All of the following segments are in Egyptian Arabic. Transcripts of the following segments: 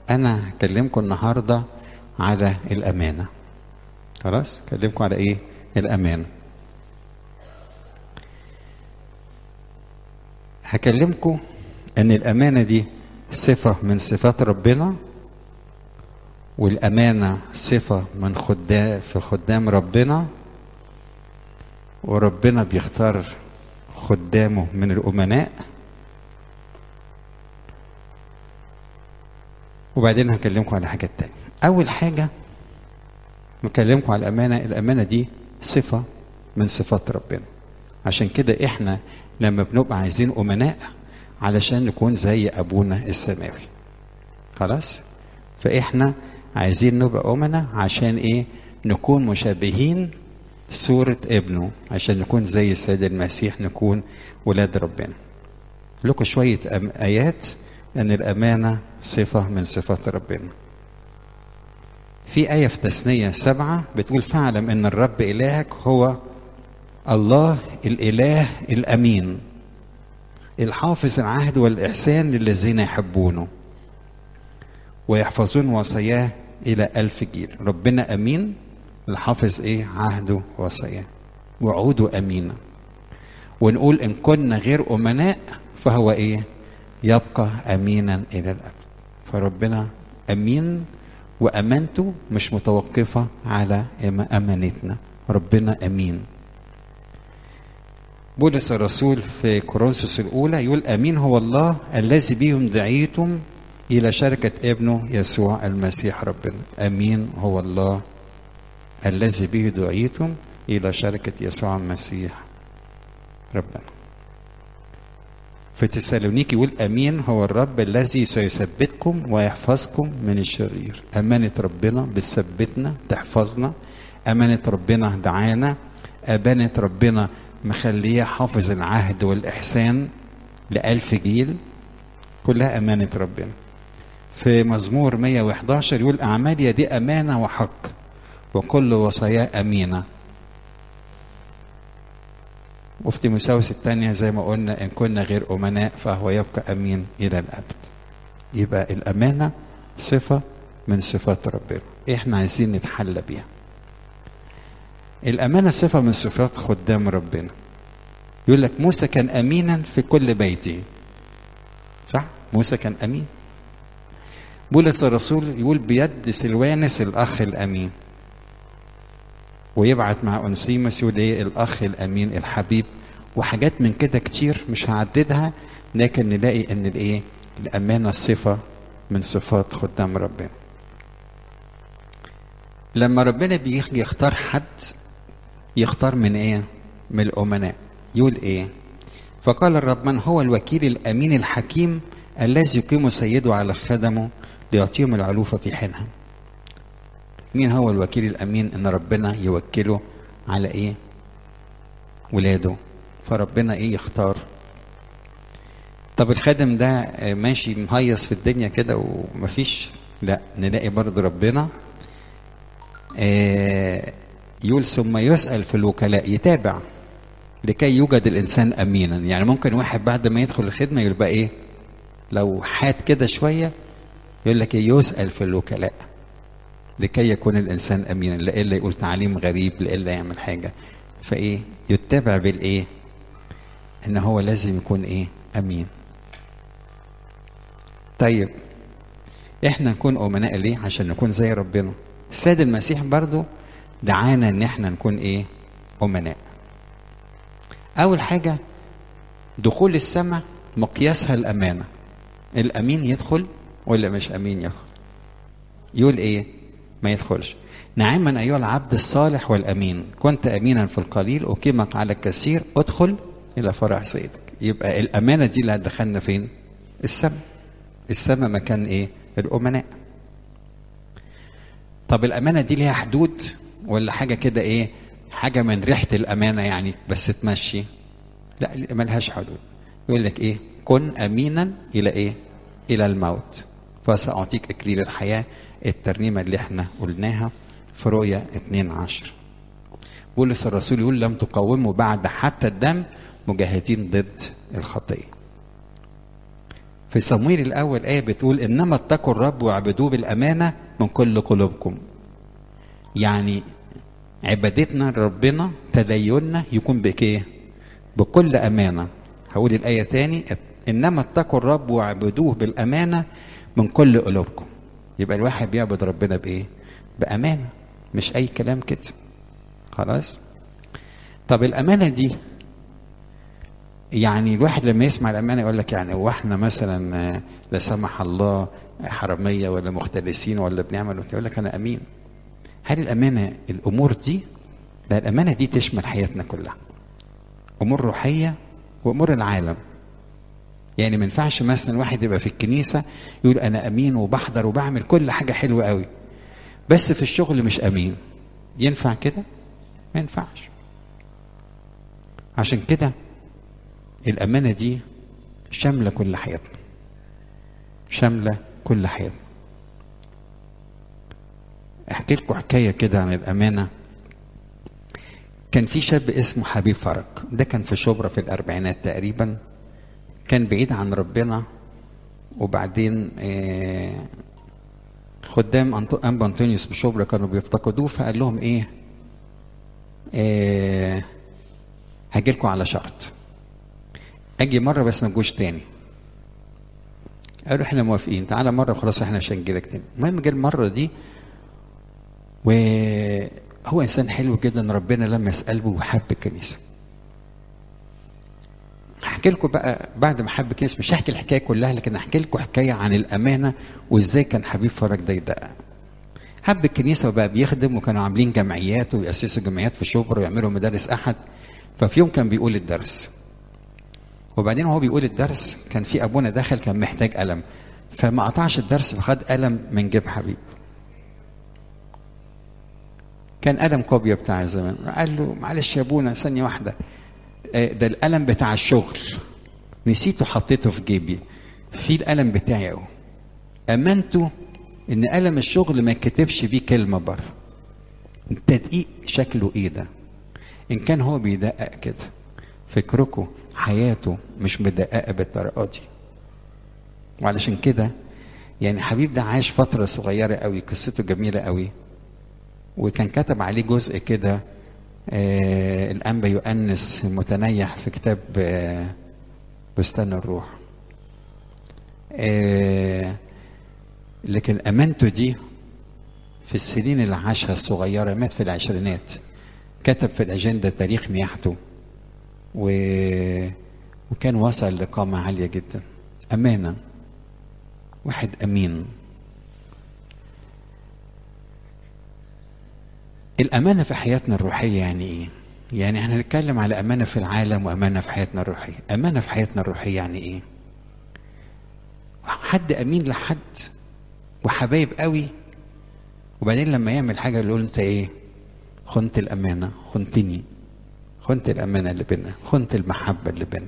انا هكلمكم النهارده على الامانه خلاص هكلمكم على ايه الامانه هكلمكم ان الامانه دي صفه من صفات ربنا والامانه صفه من خدام في خدام ربنا وربنا بيختار خدامه من الامناء وبعدين هكلمكم على حاجات تانية اول حاجه بكلمكم على الامانه الامانه دي صفه من صفات ربنا عشان كده احنا لما بنبقى عايزين امناء علشان نكون زي ابونا السماوي خلاص فاحنا عايزين نبقى امنا عشان ايه نكون مشابهين صورة ابنه عشان نكون زي السيد المسيح نكون ولاد ربنا لكم شوية آيات أن الأمانة صفة من صفات ربنا في آية في تثنية سبعة بتقول فاعلم أن الرب إلهك هو الله الإله الأمين الحافظ العهد والإحسان للذين يحبونه ويحفظون وصاياه إلى ألف جيل ربنا أمين الحافظ إيه عهده وصاياه وعوده أمينة ونقول إن كنا غير أمناء فهو إيه يبقى أمينا إلى الأبد فربنا أمين وأمانته مش متوقفة على أمانتنا ربنا أمين بولس الرسول في كورنثوس الأولى يقول أمين هو الله الذي بهم دعيتم إلى شركة ابنه يسوع المسيح ربنا أمين هو الله الذي به دعيتم إلى شركة يسوع المسيح ربنا في تسالونيكي يقول أمين هو الرب الذي سيثبتكم ويحفظكم من الشرير أمانة ربنا بتثبتنا تحفظنا أمانة ربنا دعانا أمانة ربنا مخليه حافظ العهد والإحسان لألف جيل كلها أمانة ربنا في مزمور 111 يقول أعمال يدي أمانة وحق وكل وصاياه أمينة وفي تيموساوس الثانية زي ما قلنا إن كنا غير أمناء فهو يبقى أمين إلى الأبد يبقى الأمانة صفة من صفات ربنا إحنا عايزين نتحلى بيها الأمانة صفة من صفات خدام ربنا يقول لك موسى كان أمينا في كل بيته صح موسى كان أمين بولس الرسول يقول بيد سلوانس الأخ الأمين ويبعت مع أنسيموس يقول إيه الأخ الأمين الحبيب وحاجات من كده كتير مش هعددها لكن نلاقي إن الإيه الأمانة صفة من صفات خدام ربنا لما ربنا بيجي يختار حد يختار من ايه من الامناء يقول ايه فقال الرب من هو الوكيل الامين الحكيم الذي يقيم سيده على خدمه ليعطيهم العلوفة في حينها مين هو الوكيل الامين ان ربنا يوكله على ايه ولاده فربنا ايه يختار طب الخادم ده ماشي مهيص في الدنيا كده ومفيش لا نلاقي برضه ربنا آه يقول ثم يسأل في الوكلاء يتابع لكي يوجد الإنسان أمينا يعني ممكن واحد بعد ما يدخل الخدمة يبقى إيه لو حاد كده شوية يقول لك إيه يسأل في الوكلاء لكي يكون الإنسان أمينا لإلا يقول تعليم غريب لإلا يعمل حاجة فإيه يتبع بالإيه إن هو لازم يكون إيه أمين طيب إحنا نكون أمناء ليه عشان نكون زي ربنا السيد المسيح برضو دعانا ان احنا نكون ايه امناء اول حاجه دخول السماء مقياسها الامانه الامين يدخل ولا مش امين يدخل يقول ايه ما يدخلش نعما ايها العبد الصالح والامين كنت امينا في القليل اقيمك على الكثير ادخل الى فرح سيدك يبقى الامانه دي اللي هتدخلنا فين السماء السماء مكان ايه الامناء طب الامانه دي ليها حدود ولا حاجه كده ايه حاجه من ريحه الامانه يعني بس تمشي لا ملهاش حدود يقول لك ايه كن امينا الى ايه الى الموت فساعطيك اكليل الحياه الترنيمه اللي احنا قلناها في رؤيا 2 عشر بولس الرسول يقول لم تقاوموا بعد حتى الدم مجاهدين ضد الخطيه في صمويل الاول ايه بتقول انما اتقوا الرب واعبدوه بالامانه من كل قلوبكم يعني عبادتنا لربنا تديننا يكون بايه بكل امانه هقول الايه تاني انما اتقوا الرب واعبدوه بالامانه من كل قلوبكم يبقى الواحد بيعبد ربنا بايه بامانه مش اي كلام كده خلاص طب الامانه دي يعني الواحد لما يسمع الامانه يقول لك يعني هو احنا مثلا لا سمح الله حراميه ولا مختلسين ولا بنعمل يقول لك انا امين هل الامانه الامور دي لا الامانه دي تشمل حياتنا كلها امور روحيه وامور العالم يعني ما ينفعش مثلا واحد يبقى في الكنيسه يقول انا امين وبحضر وبعمل كل حاجه حلوه قوي بس في الشغل مش امين ينفع كده ما ينفعش عشان كده الامانه دي شامله كل حياتنا شامله كل حياتنا احكي لكم حكايه كده عن الامانه كان في شاب اسمه حبيب فرج ده كان في شبرا في الاربعينات تقريبا كان بعيد عن ربنا وبعدين آه خدام انبا انطونيوس بشبرا كانوا بيفتقدوه فقال لهم ايه آه هاجي لكم على شرط اجي مره بس ما تجوش تاني قالوا احنا موافقين تعالى مره وخلاص احنا مش هنجيلك تاني المهم جه المره دي وهو انسان حلو جدا ربنا لمس قلبه وحب الكنيسه هحكي لكم بقى بعد ما حب الكنيسه مش هحكي الحكايه كلها لكن هحكي لكم حكايه عن الامانه وازاي كان حبيب فرج ده يدقق حب الكنيسه وبقى بيخدم وكانوا عاملين جمعيات ويأسسوا جمعيات في شبرا ويعملوا مدارس احد ففي يوم كان بيقول الدرس وبعدين وهو بيقول الدرس كان في ابونا داخل كان محتاج قلم فما قطعش الدرس فخد قلم من جيب حبيب كان قلم كوبيا بتاع زمان قال له معلش يا ابونا ثانيه واحده ده القلم بتاع الشغل نسيته حطيته في جيبي في القلم بتاعي اهو امنته ان قلم الشغل ما يكتبش بيه كلمه بره التدقيق شكله ايه ده ان كان هو بيدقق كده فكركم حياته مش مدققه بالطريقه دي وعلشان كده يعني حبيب ده عاش فتره صغيره قوي قصته جميله قوي وكان كتب عليه جزء كده آه الأنبا يؤنس المتنيح في كتاب آه بستان الروح آه لكن أمانته دي في السنين اللي عاشها الصغيرة مات في العشرينات كتب في الأجندة تاريخ نياحته و... وكان وصل لقامة عالية جدا أمانة واحد أمين الأمانة في حياتنا الروحية يعني إيه؟ يعني احنا هنتكلم على أمانة في العالم وأمانة في حياتنا الروحية أمانة في حياتنا الروحية يعني إيه؟ حد أمين لحد وحبايب قوي وبعدين لما يعمل حاجة يقول أنت إيه؟ خنت الأمانة خنتني خنت الأمانة اللي بينا خنت المحبة اللي بينا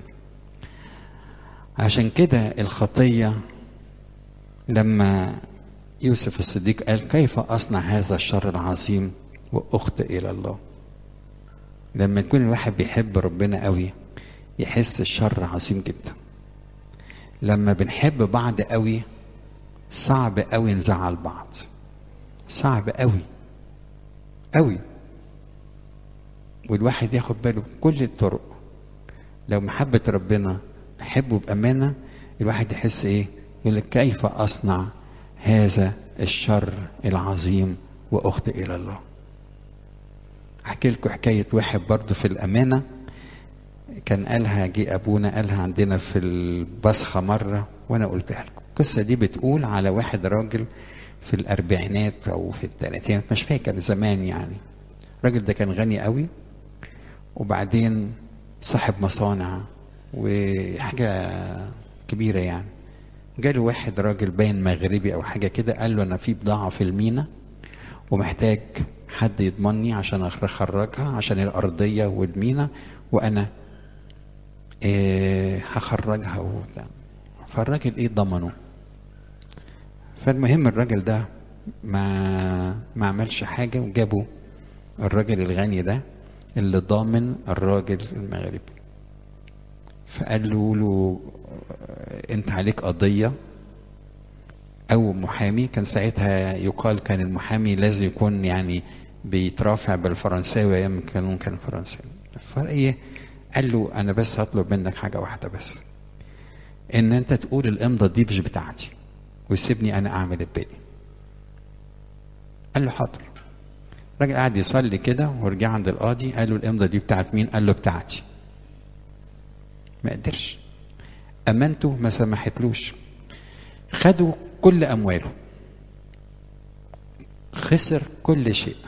عشان كده الخطية لما يوسف الصديق قال كيف أصنع هذا الشر العظيم واخطئ الى الله لما يكون الواحد بيحب ربنا قوي يحس الشر عظيم جدا لما بنحب بعض قوي صعب قوي نزعل بعض صعب قوي قوي والواحد ياخد باله بكل الطرق لو محبة ربنا نحبه بأمانة الواحد يحس ايه يقول لك كيف أصنع هذا الشر العظيم وأخطئ إلى الله احكي لكم حكايه واحد برضه في الامانه كان قالها جه ابونا قالها عندنا في البصخه مره وانا قلتها لكم القصه دي بتقول على واحد راجل في الاربعينات او في الثلاثينات مش فاكر زمان يعني الراجل ده كان غني قوي وبعدين صاحب مصانع وحاجه كبيره يعني جاله واحد راجل باين مغربي او حاجه كده قال له انا في بضاعه في المينا ومحتاج حد يضمني عشان اخرجها عشان الارضيه والمينا وانا إيه هخرجها وبتاع فالراجل ايه ضمنه فالمهم الراجل ده ما ما عملش حاجه وجابوا الراجل الغني ده اللي ضامن الراجل المغربي فقال له له انت عليك قضيه او محامي كان ساعتها يقال كان المحامي لازم يكون يعني بيترافع بالفرنساوي ايام كانوا كان فرنساوي فايه قال له انا بس هطلب منك حاجه واحده بس ان انت تقول الامضه دي مش بتاعتي وسيبني انا اعمل الباقي قال له حاضر الراجل قعد يصلي كده ورجع عند القاضي قال له الامضه دي بتاعت مين قال له بتاعتي ما قدرش امانته ما سمحتلوش خدوا كل امواله خسر كل شيء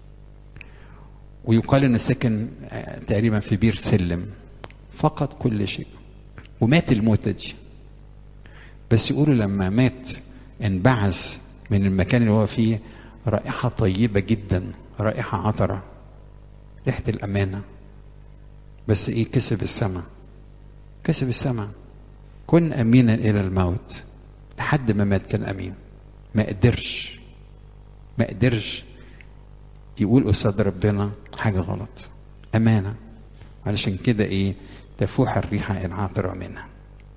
ويقال ان سكن تقريبا في بير سلم فقد كل شيء ومات الموتة دي بس يقولوا لما مات انبعث من المكان اللي هو فيه رائحة طيبة جدا رائحة عطرة ريحة الأمانة بس إيه كسب السماء كسب السماء كن أمينا إلى الموت لحد ما مات كان أمين ما قدرش ما قدرش يقول قصاد ربنا حاجة غلط أمانة علشان كده إيه تفوح الريحة العاطرة منها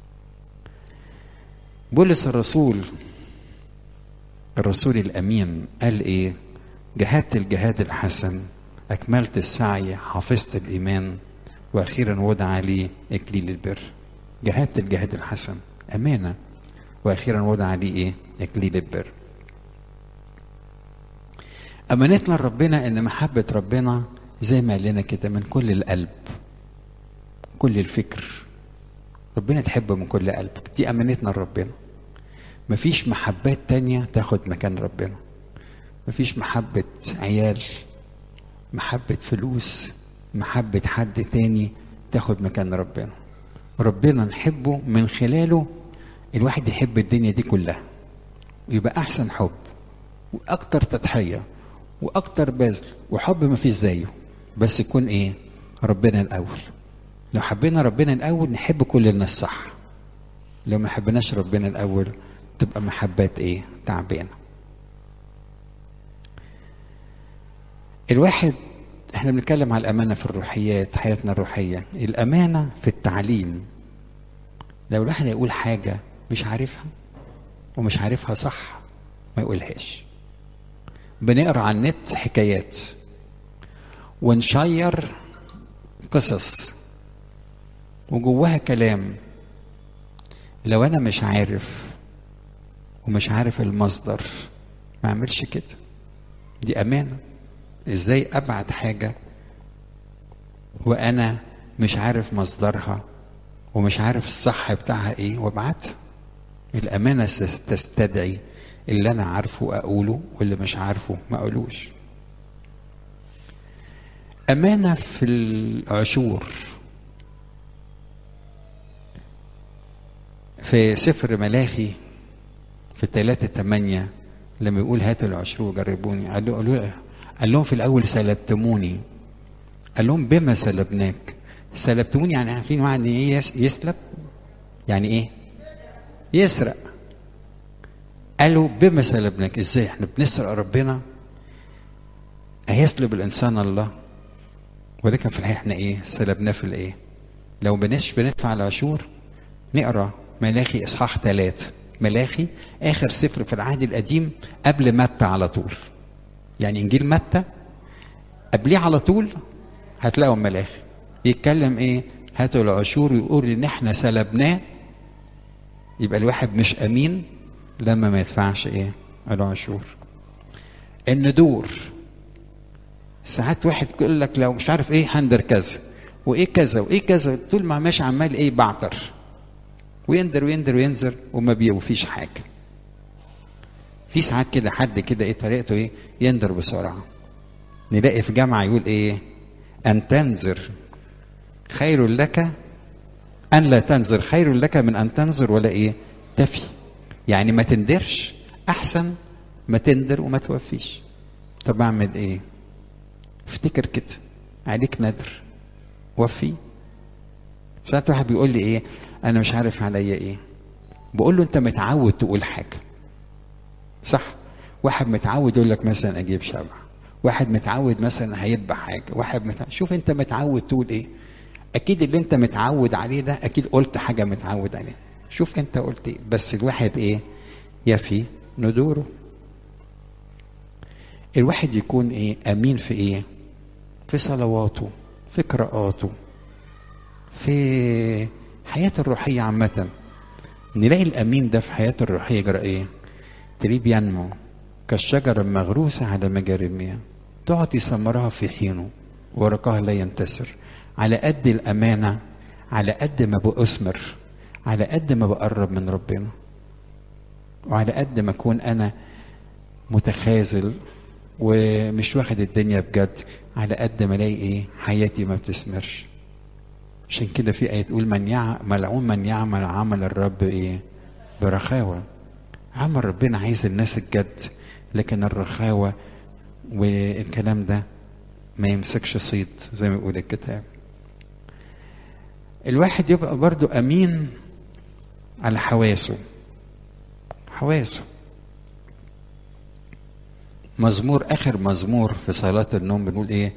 بولس الرسول الرسول الأمين قال إيه جهدت الجهاد الحسن أكملت السعي حفظت الإيمان وأخيرا وضع لي إكليل البر جهدت الجهاد الحسن أمانة وأخيرا وضع لي إيه إكليل البر أمانتنا لربنا إن محبة ربنا زي ما قال لنا كده من كل القلب كل الفكر ربنا تحبه من كل قلبك دي أمانتنا لربنا مفيش محبات تانية تاخد مكان ربنا مفيش محبة عيال محبة فلوس محبة حد تاني تاخد مكان ربنا ربنا نحبه من خلاله الواحد يحب الدنيا دي كلها ويبقى أحسن حب وأكتر تضحية وأكتر بذل وحب ما فيش زيه بس يكون إيه ربنا الأول لو حبينا ربنا الأول نحب كل الناس صح لو ما حبيناش ربنا الأول تبقى محبات إيه تعبانة الواحد احنا بنتكلم على الأمانة في الروحيات حياتنا الروحية الأمانة في التعليم لو الواحد يقول حاجة مش عارفها ومش عارفها صح ما يقولهاش بنقرا على النت حكايات ونشير قصص وجواها كلام لو انا مش عارف ومش عارف المصدر ما اعملش كده دي امانه ازاي ابعت حاجه وانا مش عارف مصدرها ومش عارف الصح بتاعها ايه وابعتها الامانه تستدعي اللي انا عارفه اقوله واللي مش عارفه ما اقولوش امانه في العشور في سفر ملاخي في ثلاثة ثمانية لما يقول هاتوا العشور وجربوني قال له قالوا قال لهم في الأول سلبتموني قال لهم بما سلبناك سلبتموني يعني عارفين معنى ايه يسلب يعني ايه يسرق قالوا بما سلبناك ازاي احنا بنسرق ربنا هيسلب الانسان الله ولكن في الحقيقه احنا ايه سلبناه في الايه لو بنش بندفع العشور نقرا ملاخي اصحاح ثلاثة ملاخي اخر سفر في العهد القديم قبل متى على طول يعني انجيل متى قبليه على طول هتلاقوا ملاخي يتكلم ايه هاتوا العشور ويقول ان احنا سلبناه يبقى الواحد مش امين لما ما يدفعش ايه العشور الندور ساعات واحد يقول لك لو مش عارف ايه هندر كذا وايه كذا وايه كذا طول ما ماشي عمال ايه بعتر ويندر ويندر وينزر وما بيوفيش حاجه في ساعات كده حد كده ايه طريقته ايه يندر بسرعه نلاقي في جامعه يقول ايه ان تنذر خير لك ان لا تنذر خير لك من ان تنذر ولا ايه تفي يعني ما تندرش احسن ما تندر وما توفيش طب اعمل ايه افتكر كده عليك ندر وفي ساعات واحد بيقول لي ايه انا مش عارف عليا ايه بقول له انت متعود تقول حاجه صح واحد متعود يقول لك مثلا اجيب شبع واحد متعود مثلا هيذبح حاجه واحد متعود شوف انت متعود تقول ايه اكيد اللي انت متعود عليه ده اكيد قلت حاجه متعود عليها شوف انت قلت ايه بس الواحد ايه يفي ندوره الواحد يكون ايه امين في ايه في صلواته في قراءاته في حياته الروحيه عامه نلاقي الامين ده في حياته الروحيه جرى ايه تلاقيه بينمو كالشجره المغروسه على مجاري المياه تعطي ثمرها في حينه ورقها لا ينتسر على قد الامانه على قد ما بأثمر على قد ما بقرب من ربنا وعلى قد ما اكون انا متخاذل ومش واخد الدنيا بجد على قد ما الاقي ايه حياتي ما بتثمرش عشان كده في آية تقول من يع... ملعون من يعمل عمل الرب ايه برخاوة عمل ربنا عايز الناس الجد لكن الرخاوة والكلام ده ما يمسكش صيد زي ما بيقول الكتاب الواحد يبقى برضو أمين على حواسه حواسه مزمور آخر مزمور في صلاة النوم بنقول إيه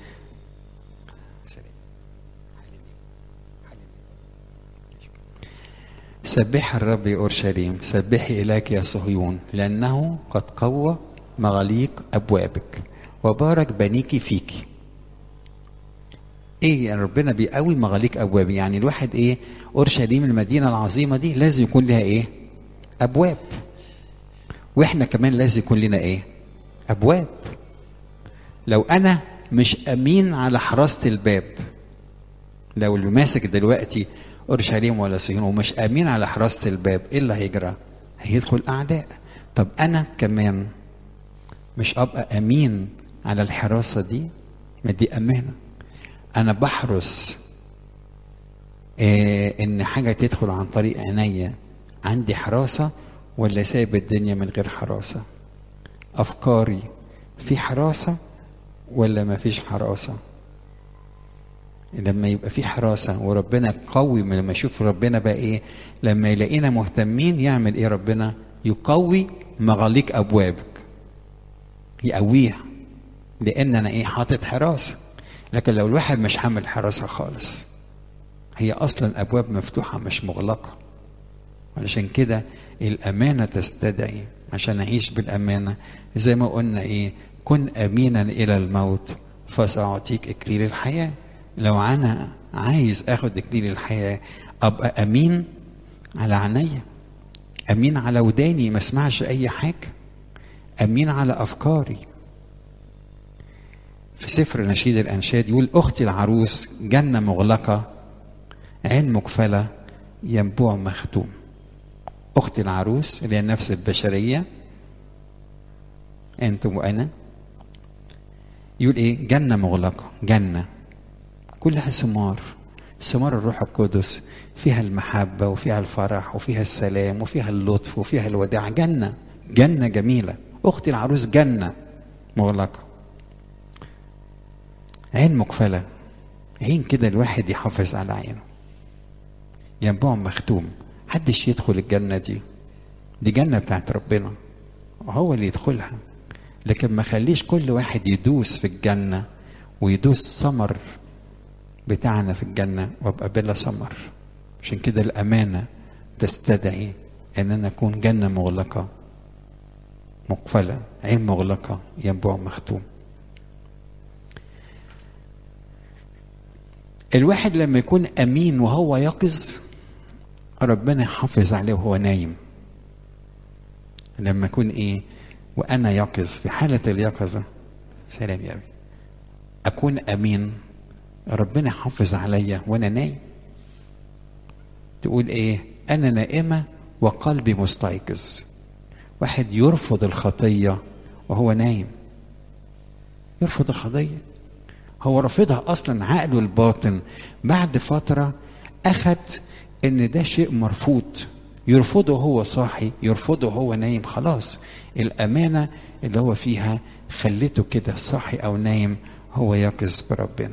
سبح الرب يا أورشليم سبحي إليك يا صهيون لأنه قد قوى مغاليق أبوابك وبارك بنيك فيك ايه يعني ربنا بيقوي مغاليق ابواب يعني الواحد ايه اورشليم المدينه العظيمه دي لازم يكون لها ايه ابواب واحنا كمان لازم يكون لنا ايه ابواب لو انا مش امين على حراسه الباب لو اللي ماسك دلوقتي اورشليم ولا صهيون ومش امين على حراسه الباب ايه اللي هيجرى هيدخل اعداء طب انا كمان مش ابقى امين على الحراسه دي ما دي امانه انا بحرس إيه ان حاجه تدخل عن طريق عينيا عندي حراسه ولا سايب الدنيا من غير حراسه افكاري في حراسه ولا ما فيش حراسه لما يبقى في حراسه وربنا قوي لما يشوف ربنا بقى ايه لما يلاقينا مهتمين يعمل ايه ربنا يقوي مغاليق ابوابك يقويها لان انا ايه حاطط حراسه لكن لو الواحد مش حامل حراسة خالص هي أصلا أبواب مفتوحة مش مغلقة علشان كده الأمانة تستدعي عشان أعيش بالأمانة زي ما قلنا إيه كن أمينا إلى الموت فسأعطيك إكليل الحياة لو أنا عايز أخد إكليل الحياة أبقى أمين على عينيا أمين على وداني ما اسمعش أي حاجة أمين على أفكاري في سفر نشيد الأنشاد يقول أختي العروس جنة مغلقة عين مقفلة ينبوع مختوم أختي العروس اللي هي النفس البشرية أنتم وأنا يقول إيه جنة مغلقة جنة كلها ثمار ثمار الروح القدس فيها المحبة وفيها الفرح وفيها السلام وفيها اللطف وفيها الوداع جنة جنة جميلة أختي العروس جنة مغلقة عين مقفلة عين كده الواحد يحافظ على عينه ينبوع مختوم حدش يدخل الجنة دي دي جنة بتاعت ربنا وهو اللي يدخلها لكن ما خليش كل واحد يدوس في الجنة ويدوس ثمر بتاعنا في الجنة وابقى بلا ثمر عشان كده الأمانة تستدعي ان انا اكون جنة مغلقة مقفلة عين مغلقة ينبوع مختوم الواحد لما يكون امين وهو يقظ ربنا يحافظ عليه وهو نايم لما يكون ايه وانا يقظ في حاله اليقظه سلام يا ابي اكون امين ربنا يحافظ عليا وانا نايم تقول ايه انا نائمه وقلبي مستيقظ واحد يرفض الخطيه وهو نايم يرفض الخطيه هو رافضها اصلا عقله الباطن بعد فتره اخد ان ده شيء مرفوض يرفضه هو صاحي يرفضه هو نايم خلاص الامانه اللي هو فيها خليته كده صاحي او نايم هو يقظ بربنا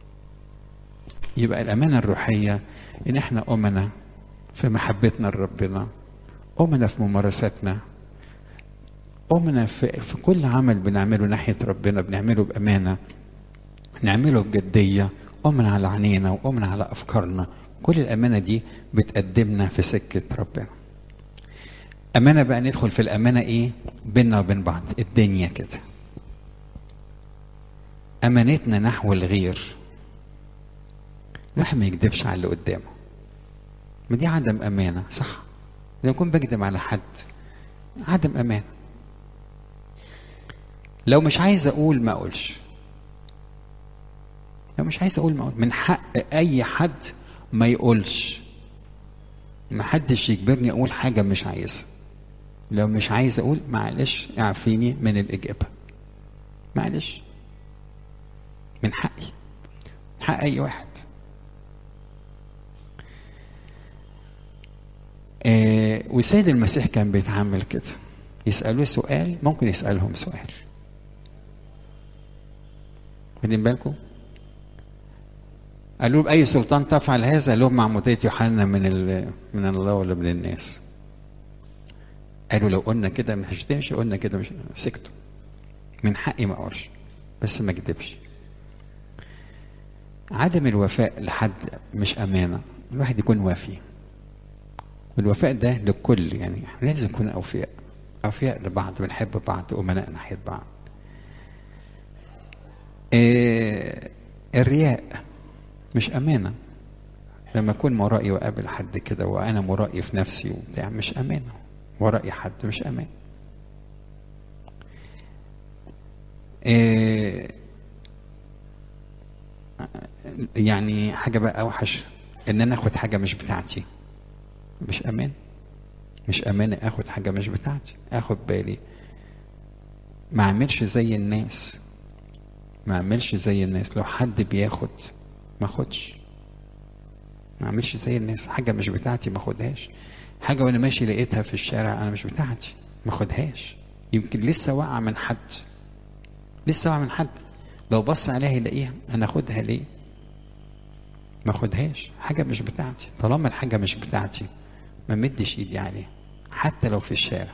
يبقى الامانه الروحيه ان احنا امنا في محبتنا لربنا امنا في ممارساتنا امنا في, في كل عمل بنعمله ناحيه ربنا بنعمله بامانه نعمله بجدية أمن على عينينا وأمن على أفكارنا كل الامانه دي بتقدمنا في سكه ربنا امانه بقى ندخل في الامانه ايه بيننا وبين بعض الدنيا كده امانتنا نحو الغير الواحد ما يكذبش على اللي قدامه ما دي عدم امانه صح لما اكون بكذب على حد عدم امانه لو مش عايز اقول ما اقولش لو مش عايز اقول ما اقول من حق اي حد ما يقولش ما حدش يجبرني اقول حاجه مش عايزها لو مش عايز اقول معلش اعفيني من الاجابه معلش من حقي من حق اي واحد آه والسيد المسيح كان بيتعامل كده يسألوه سؤال ممكن يسألهم سؤال واخدين بالكم قالوا بأي سلطان تفعل هذا لهم معمودية يوحنا من من الله ولا من الناس قالوا لو قلنا كده مش هتمشي قلنا كده مش سكتوا من حقي ما اقولش بس ما اكذبش عدم الوفاء لحد مش امانه الواحد يكون وافي والوفاء ده للكل يعني احنا لازم نكون اوفياء اوفياء لبعض بنحب بعض امناء ناحيه بعض إيه الرياء مش امانه لما اكون مرائي واقابل حد كده وانا مرائي في نفسي وبتاع مش امانه ورائي حد مش امان إيه يعني حاجه بقى اوحش ان انا اخد حاجه مش بتاعتي مش امان مش امان اخد حاجه مش بتاعتي اخد بالي ما اعملش زي الناس ما اعملش زي الناس لو حد بياخد ما اخدش ما اعملش زي الناس حاجه مش بتاعتي ما اخدهاش حاجه وانا ماشي لقيتها في الشارع انا مش بتاعتي ما اخدهاش يمكن لسه واقعه من حد لسه واقعه من حد لو بص عليها يلاقيها انا اخدها ليه ما اخدهاش حاجه مش بتاعتي طالما الحاجه مش بتاعتي ما مدش ايدي عليها حتى لو في الشارع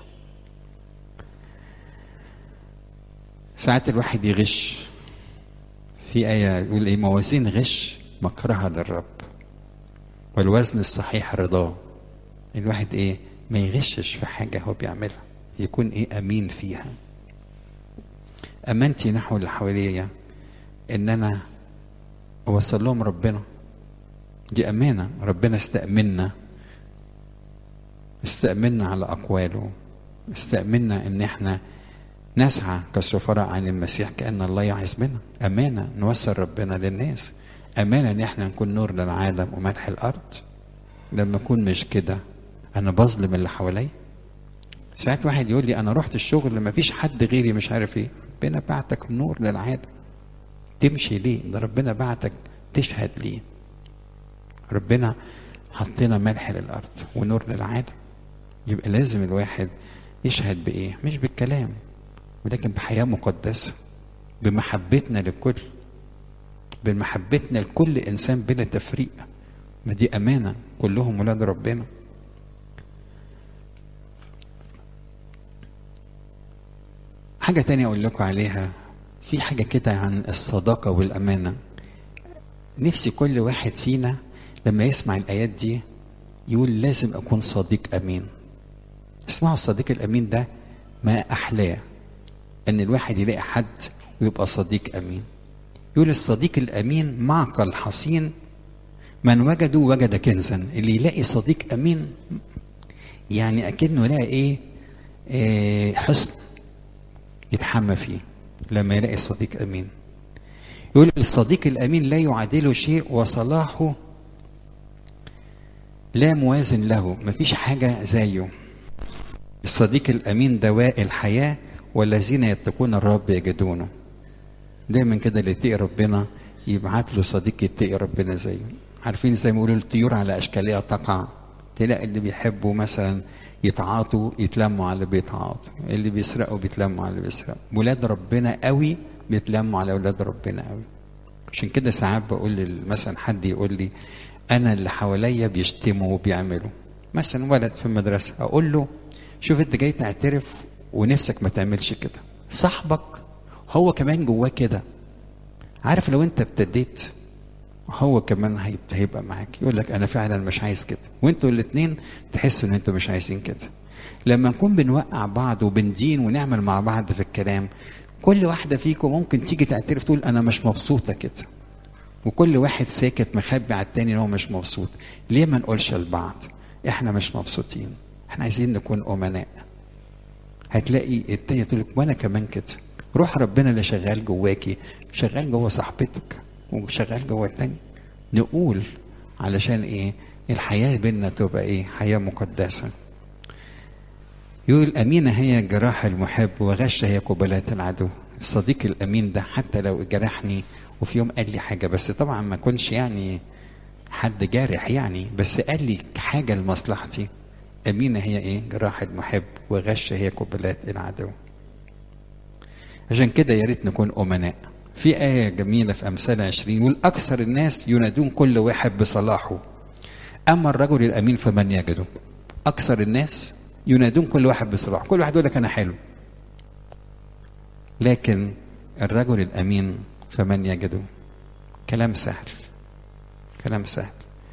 ساعات الواحد يغش في آية يقول إيه موازين غش مكرها للرب والوزن الصحيح رضاه الواحد إيه ما يغشش في حاجة هو بيعملها يكون إيه أمين فيها أمانتي نحو اللي حواليا إن أنا أوصل لهم ربنا دي أمانة ربنا استأمنا استأمنا على أقواله استأمنا إن إحنا نسعى كسفراء عن المسيح كأن الله يعز بنا أمانة نوصل ربنا للناس أمانة إن إحنا نكون نور للعالم وملح الأرض لما أكون مش كده أنا بظلم اللي حواليا ساعات واحد يقول لي أنا رحت الشغل ما فيش حد غيري مش عارف إيه ربنا بعتك نور للعالم تمشي ليه ده ربنا بعتك تشهد ليه ربنا حطينا ملح للأرض ونور للعالم يبقى لازم الواحد يشهد بإيه مش بالكلام ولكن بحياة مقدسة بمحبتنا للكل بمحبتنا لكل إنسان بلا تفريق ما دي أمانة كلهم ولاد ربنا حاجة تانية أقول لكم عليها في حاجة كده عن الصداقة والأمانة نفسي كل واحد فينا لما يسمع الآيات دي يقول لازم أكون صديق أمين اسمعوا الصديق الأمين ده ما أحلاه ان الواحد يلاقي حد ويبقى صديق امين يقول الصديق الامين معقل حصين من وجده وجد كنزا اللي يلاقي صديق امين يعني اكنه يلاقي ايه, إيه حصن يتحمى فيه لما يلاقي صديق امين يقول الصديق الامين لا يعادله شيء وصلاحه لا موازن له مفيش حاجه زيه الصديق الامين دواء الحياه والذين يتقون الرب يجدونه دايما كده اللي يتقي ربنا يبعت له صديق يتقي ربنا زيه عارفين زي ما يقولوا الطيور على اشكالها تقع تلاقي اللي بيحبوا مثلا يتعاطوا يتلموا على اللي بيتعاطوا اللي بيسرقوا بيتلموا على اللي بيسرقوا ولاد ربنا قوي بيتلموا على اولاد ربنا قوي عشان كده ساعات بقول مثلا حد يقول لي انا اللي حواليا بيشتموا وبيعملوا مثلا ولد في المدرسه اقول له شوف انت جاي تعترف ونفسك ما تعملش كده صاحبك هو كمان جواه كده عارف لو انت ابتديت هو كمان هيبقى, هيبقى معاك يقول لك انا فعلا مش عايز كده وانتوا الاثنين تحسوا ان انتوا مش عايزين كده لما نكون بنوقع بعض وبندين ونعمل مع بعض في الكلام كل واحدة فيكم ممكن تيجي تعترف تقول أنا مش مبسوطة كده وكل واحد ساكت مخبي على التاني إن هو مش مبسوط ليه ما نقولش لبعض إحنا مش مبسوطين إحنا عايزين نكون أمناء هتلاقي التانية تقول لك وأنا كمان كده روح ربنا اللي شغال جواكي شغال جوا صاحبتك وشغال جوا التاني نقول علشان إيه الحياة بينا تبقى إيه حياة مقدسة يقول أمينة هي جراح المحب وغشة هي قبلات العدو الصديق الأمين ده حتى لو جرحني وفي يوم قال لي حاجة بس طبعا ما كنش يعني حد جارح يعني بس قال لي حاجة لمصلحتي أمينة هي إيه جراح المحب وغشة هي قبلات العدو عشان كده يا ريت نكون أمناء في آية جميلة في أمثال عشرين يقول أكثر الناس ينادون كل واحد بصلاحه أما الرجل الأمين فمن يجده أكثر الناس ينادون كل واحد بصلاح كل واحد يقول لك انا حلو لكن الرجل الامين فمن يجده كلام سهل كلام سهل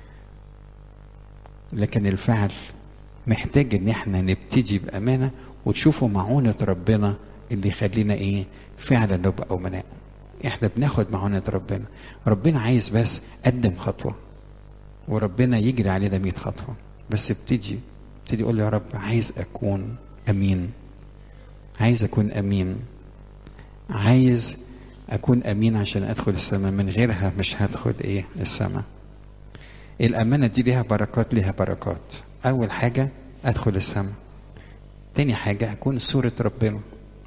لكن الفعل محتاج ان احنا نبتدي بامانه وتشوفوا معونه ربنا اللي يخلينا ايه فعلا نبقى امناء احنا بناخد معونه ربنا ربنا عايز بس قدم خطوه وربنا يجري علينا 100 خطوه بس ابتدي ابتدي اقول له يا رب عايز اكون امين عايز اكون امين عايز اكون امين عشان ادخل السماء من غيرها مش هدخل ايه السماء الامانه دي ليها بركات ليها بركات اول حاجه ادخل السماء تاني حاجه اكون صوره ربنا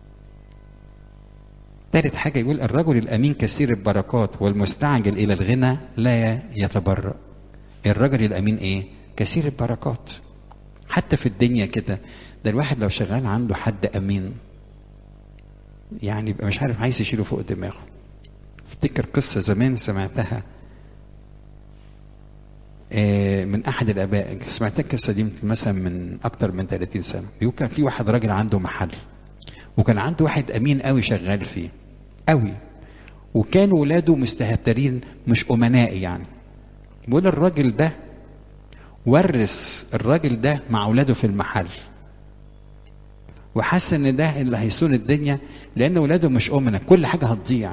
تالت حاجه يقول الرجل الامين كثير البركات والمستعجل الى الغنى لا يتبرأ الرجل الامين ايه كثير البركات حتى في الدنيا كده ده الواحد لو شغال عنده حد امين يعني يبقى مش عارف عايز يشيله فوق دماغه افتكر قصة زمان سمعتها من احد الاباء سمعت القصه دي مثلا من اكتر من 30 سنه بيقول كان في واحد راجل عنده محل وكان عنده واحد امين قوي شغال فيه قوي وكانوا ولاده مستهترين مش امناء يعني بيقول الراجل ده ورث الراجل ده مع اولاده في المحل وحس ان ده اللي هيسون الدنيا لان اولاده مش امنا كل حاجه هتضيع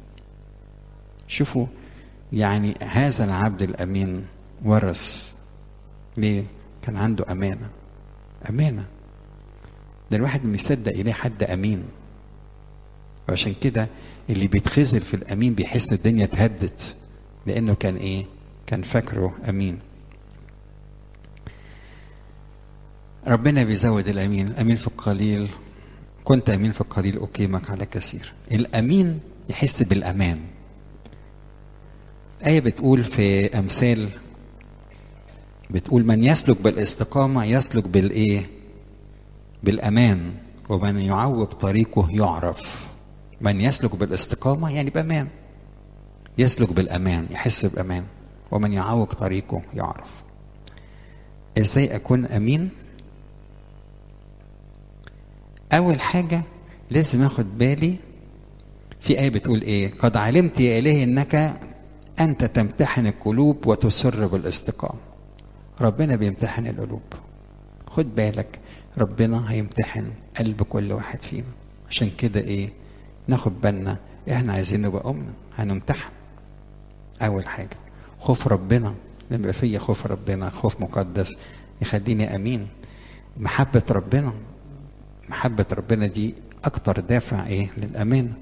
شوفوا يعني هذا العبد الامين ورث ليه كان عنده امانه امانه ده الواحد من يصدق اليه حد امين وعشان كده اللي بيتخزل في الامين بيحس الدنيا اتهدت لانه كان ايه كان فاكره امين ربنا بيزود الامين الامين في القليل كنت امين في القليل اقيمك على كثير الامين يحس بالامان آية بتقول في أمثال بتقول من يسلك بالاستقامة يسلك بالإيه؟ بالأمان ومن يعوج طريقه يعرف من يسلك بالاستقامة يعني بأمان يسلك بالأمان يحس بأمان ومن يعوج طريقه يعرف إزاي أكون أمين؟ أول حاجة لازم أخد بالي في آية بتقول إيه؟ قد علمت يا إلهي إنك أنت تمتحن القلوب وتسر بالاستقامة. ربنا بيمتحن القلوب. خد بالك ربنا هيمتحن قلب كل واحد فينا. عشان كده إيه؟ ناخد بالنا إحنا عايزين نبقى أمنا هنمتحن. أول حاجة خوف ربنا لما يبقى فيا خوف ربنا خوف مقدس يخليني أمين. محبة ربنا محبة ربنا دي أكتر دافع إيه؟ للأمانة.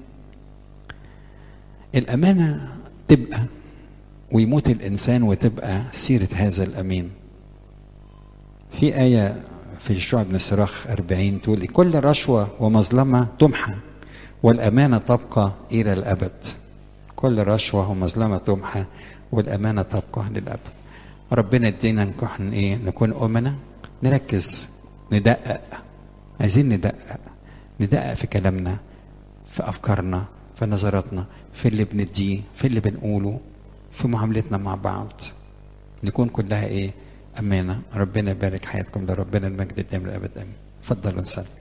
الأمانة تبقى ويموت الإنسان وتبقى سيرة هذا الأمين في آية في الشعب بن الصراخ أربعين تقول كل رشوة ومظلمة تمحى والأمانة تبقى إلى الأبد كل رشوة ومظلمة تمحى والأمانة تبقى للأبد ربنا ادينا نكون إيه نكون أمنا نركز ندقق عايزين ندقق ندقق في كلامنا في أفكارنا في نظراتنا في اللي بنديه في اللي بنقوله في معاملتنا مع بعض نكون كلها ايه امانه ربنا يبارك حياتكم لربنا المجد الدائم للابد امين اتفضلوا نصلي